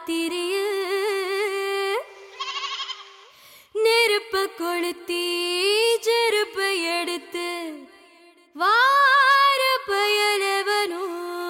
ராத்திரியில் நெருப்ப கொளுத்தி செருப்ப எடுத்து வார பயலவனோ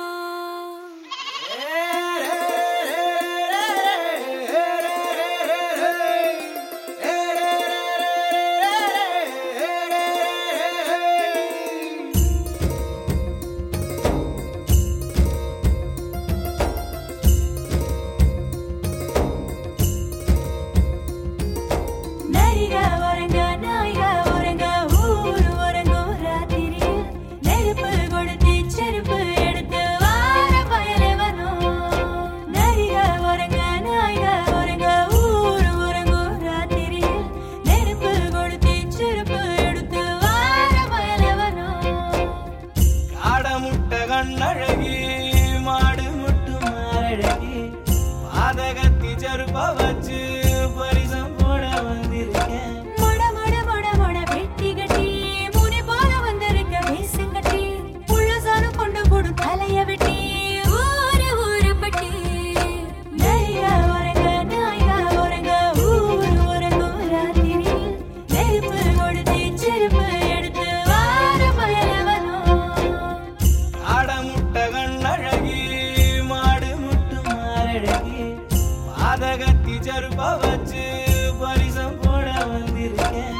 நரிக ஒரங்க நாய்க ஒரங்க ஊரு ஒரங்கோ ராத்திரியில் நெருப்பு கொளுத்தி செருப்பு எடுத்து வார பயலவனோ நரிக ஒரங்க நாய்க ஒரங்க ஊரு ஒரங்கோ ராத்திரியில் நெருப்பு கொளுத்தி செருப்பு எடுத்து வார பயலவனோ காடமுட்ட கண்ணழகி மாடு முட்டு மாரழகி பாதகத்தி செருப்ப வச்சு பரிசம் போட வந்திருக்கேன் மொட மொட மொட மொட வெட்டி கட்டி முனி போல வந்திருக்க வேசங்கட்டி புள்ளசாரம் கொண்டு போடும் தலைய வெட்டி ஊரு ஊரு பட்டி நரியா ஒரங்க நாயா ஒரங்க ஊரு ஒரங்க ராத்திரியில் நெருப்பு கொடுத்து செருப்பு எடுத்து வார பயலவனோ காடமுட்ட கண்ணழகி மாடு முட்டு மாரழகி பாதகத்தி செருப்ப வச்சு பரிசம் போட வந்திருக்கேன்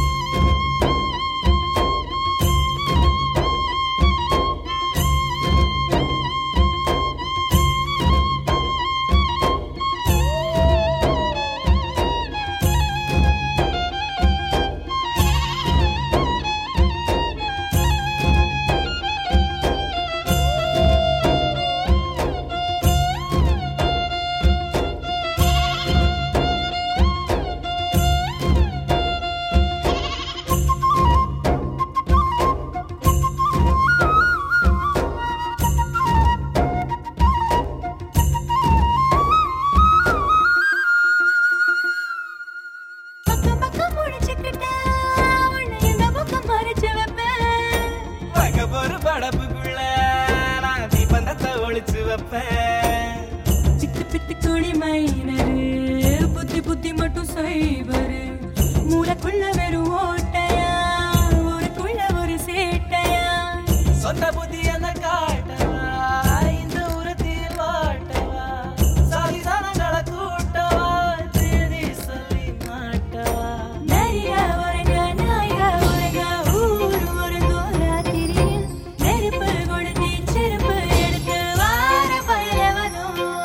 பக்கம் பக்கம் முடிச்சுக்கிட்டா உன்னை இந்த பக்கம் மறைச்சு வைப்பேன் பக்க ஒரு படப்புக்குள்ள நான் தீபந்தத்தை ஒளிச்சு வைப்பேன் சித்து பித்து குழி மைனரு புத்தி புத்தி மட்டும் சைவரு மூளைக்குள்ள வெறும் ஓட்டையா ஊருக்குள்ள ஒரு சேட்டையா சொந்த புத்தி என்ன காட்டவா இந்த உரத்தில் வாட்டவா சாதி சனங்களை கூட்டவா தேதி சொல்லி மாட்டவா நரியா ஒரங்க நாயா ஒரங்க ஊரு ஒரங்கோ ராத்திரியில் நெருப்பு கொடுத்தி செருப்பு எடுத்து வார பயலவனோ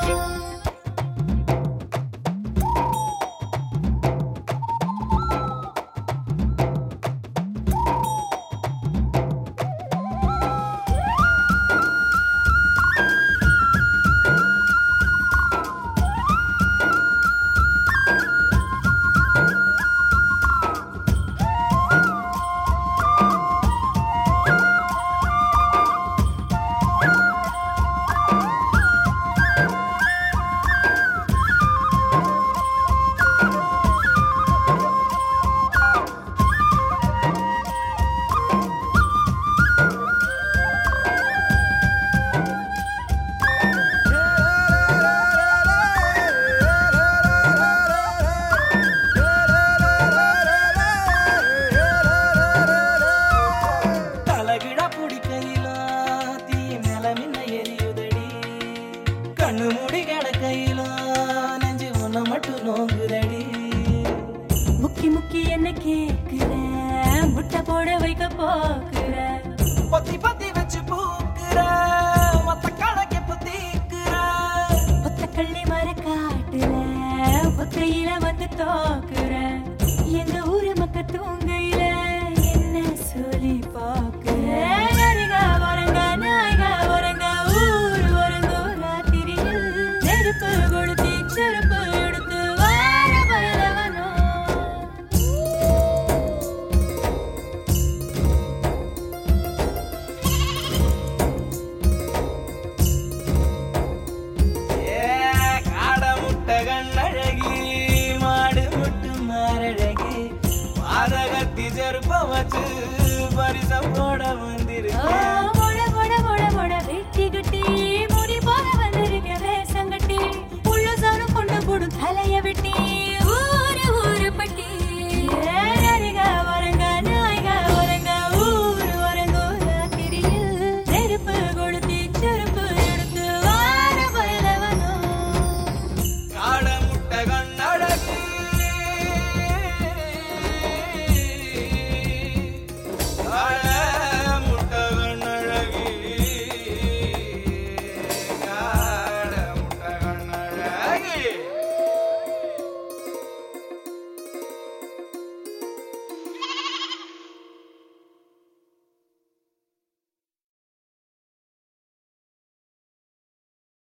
தலகிட புடிக்கையில தீ மேல மின்ன எரியுதடி கண்ணு மூடி கிடக்கையில நெஞ்சு உன்னை மட்டும் நோங்குதடி முக்கி முக்கி என்ன கேக்குற முட்டை போட வைக்க போக்குற பொத்தி பொத்தி வச்சு பூக்குற மொத்த கணக்கு புத்திக்குற ஒத்த கள்ளி மர காட்டுல ஒத்தையில வந்து தோக்குற எங்க ஊரு மக்க தூங்கையில என்ன சொல்லி பாக்குற நரிகா வரங்க நாய்கா வரங்க ஊரு வரங்கோ ராத்திரியில் நெருப்பு கொளுத்தி செருப்பு எடுத்து வார பயலவனோ ஏ காட முட்டை கண்ணழகி மாடு முட்டு மாரழகி பாதகத்தி செருப்ப வச்சு பரிசம் போட வந்து